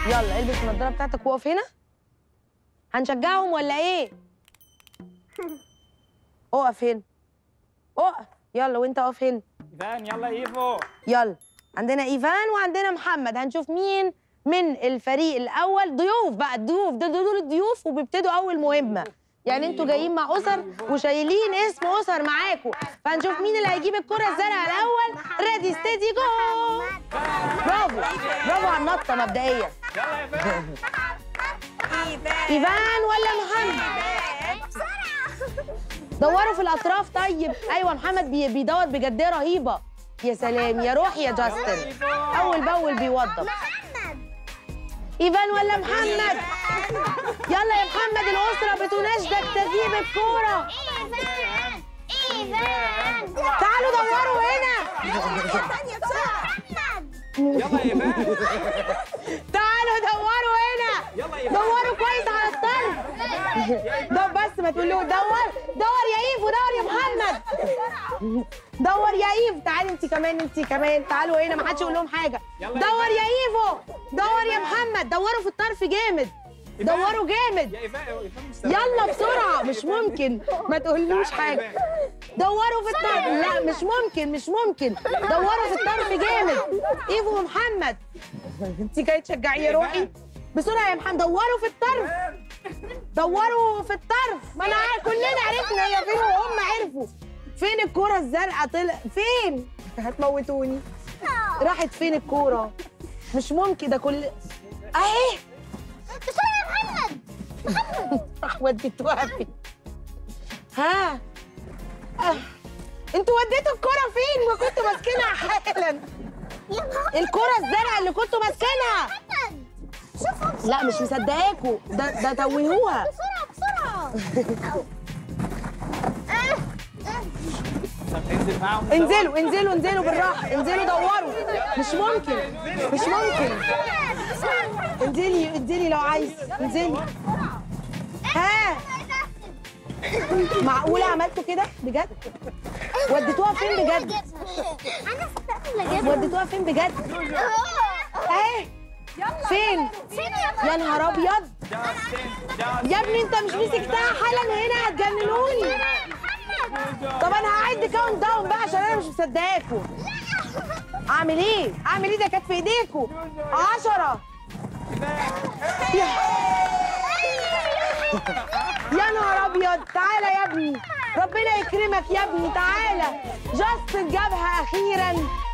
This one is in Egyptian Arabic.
يلا البس النضاره بتاعتك وقف هنا هنشجعهم ولا ايه اقف هنا اقف يلا وانت اقف هنا ايفان يلا ايفو يلا عندنا ايفان وعندنا محمد هنشوف مين من الفريق الاول ضيوف بقى الضيوف دول دول الضيوف وبيبتدوا اول مهمه يعني انتوا جايين مع اسر وشايلين اسم اسر معاكم فهنشوف مين اللي هيجيب الكره الزرقاء الاول ريدي ستيدي جو برافو برافو على النطه مبدئيا يلا ايفان ايفان ولا محمد دوروا في الاطراف طيب ايوه محمد بي- بيدور بجديه رهيبه يا سلام يا روح يا جاستن اول باول بيوضب ايفان ولا محمد يلا يا محمد الاسره بتناشدك تجيب الكوره ايفان ايفان تعالوا دوروا هنا ثانية بسرعة محمد يلا ايفان تعالوا دوروا هنا يلا ايفان دوروا كويس على الطرف دور بس ما تقولوا دور دور يا ايفو دور يا محمد دور يا ايفو تعالي انت كمان انت كمان تعالوا هنا ما حدش يقول لهم حاجه يلا دور يا ايفو دور يا محمد دوروا في الطرف جامد دوروا جامد يا ايفان ايفان مستني. يلا بسرعه مش ممكن ما تقولوش حاجه دوروا في الطرف لا مش ممكن مش ممكن دوروا في الطرف جامد ايفو ومحمد انت جاي تشجعي يا روحي بسرعه يا محمد دوروا في الطرف دوروا في الطرف ما انا عارف كلنا عرفنا هي فين وهم عرفوا فين الكرة الزرقاء طلع فين هتموتوني راحت فين الكورة مش ممكن ده كل اهي بسرعة يا محمد وديتوها فين ها آه. انتوا وديتوا الكرة فين ما كنتوا ماسكينها حالا يا محمد الكرة الزرقاء اللي كنتوا ماسكينها محمد شوفوا بسرعة لا مش مصدقاكوا ده ده توهوها بسرعة بسرعة آه، آه. طب انزل معاهم انزلوا انزلوا انزلوا بالراحة انزلوا دوروا مش ممكن مش ممكن انزلي انزلي لو عايز انزلي ها معقولة عملتوا كده بجد وديتوها فين بجد انا استنى اجيبها وديتوها فين بجد اهي فين فين يا يا نهار ابيض يا ابني انت مش مسكتها حالا هنا هتجننوني طب انا هعد كاونت داون بقى عشان انا مش مصدقاكوا اعمل ايه اعمل ايه ده كانت في ايديكوا عشرة يا يا نهار ابيض تعالى يا ابني ربنا يكرمك يا ابني تعالى جاستن جابها اخيرا